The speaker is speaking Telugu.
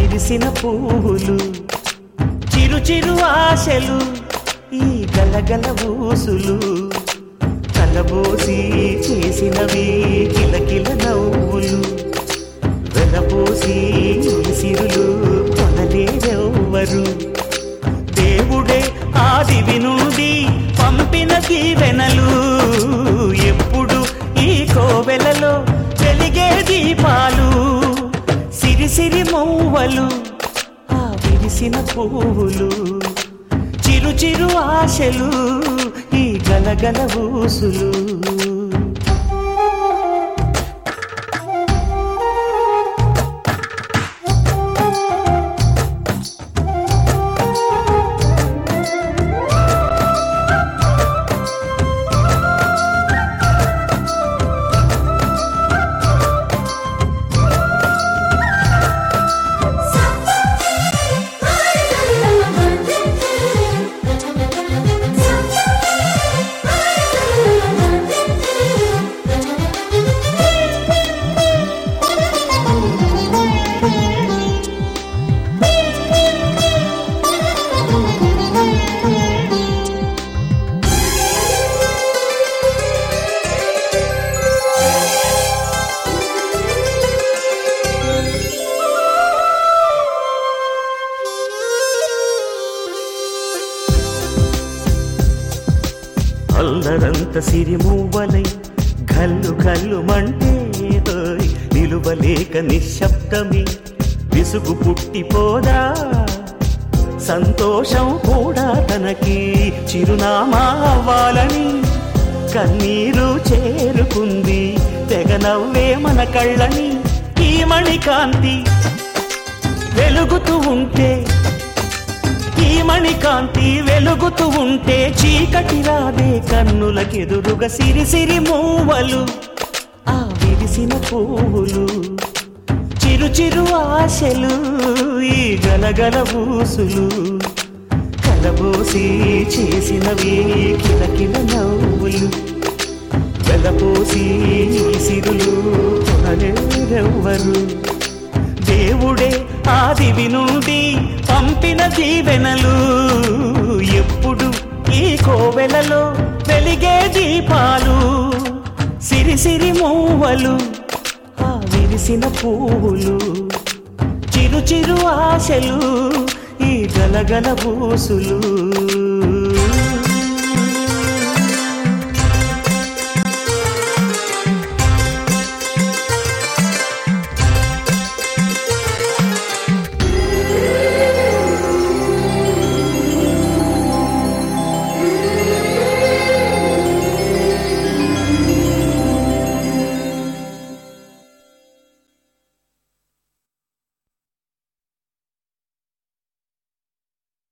విరిసిన పువ్వులు చిరు చిరు ఆశలు ఈ గలగల ఊసులు కలబోసి చేసినవి కిలకిల నవ్వులు వెలబోసి సిరులు కొనలేరెవ్వరు దేవుడే ఆదివి నుండి పంపిన దీవెనలు ఎప్పుడు ఈ కోవెలలో వెలిగే దీపాలు సిరి సిరి మౌవలు ఆ విరిసిన పువ్వులు చిరు చిరు ఆశలు ఈ గలగల ఊసులు అల్లరంత సిరిమూవలై గల్లు గల్లు మంటే హోయ్, నిలువలేక నిశ్శబ్దమి విసుగు పుట్టిపోదా సంతోషం కూడా తనకి చిరునామా అవ్వాలని కన్నీరు చేరుకుంది తెగ నవ్వే మన కళ్ళని ఈ మణికాంతి వెలుగుతూ ఉంటే ఈ మణికాంతి వెలుగుతూ ఉంటే చీకటి రాదే కన్నులకెదురుగా సిరి సిరి మూవలు ఆ విరిసిన పువ్వులు చిరు చిరు ఆశలు ఈ గలగల ఊసులు కలబోసి చేసినవి కిలకిల నవ్వులు వెలపోసి సిరులు కొనలేరెవ్వరు దేవుడే ఆదివి నుండి పంపిన దీవెనలు ఎప్పుడు ఈ కోవెలలో వెలిగే దీపాలు సిరి సిరి మూవలు ఆ విరిసిన పువ్వులు చిరు చిరు ఆశలు ఈ గలగల పూసులు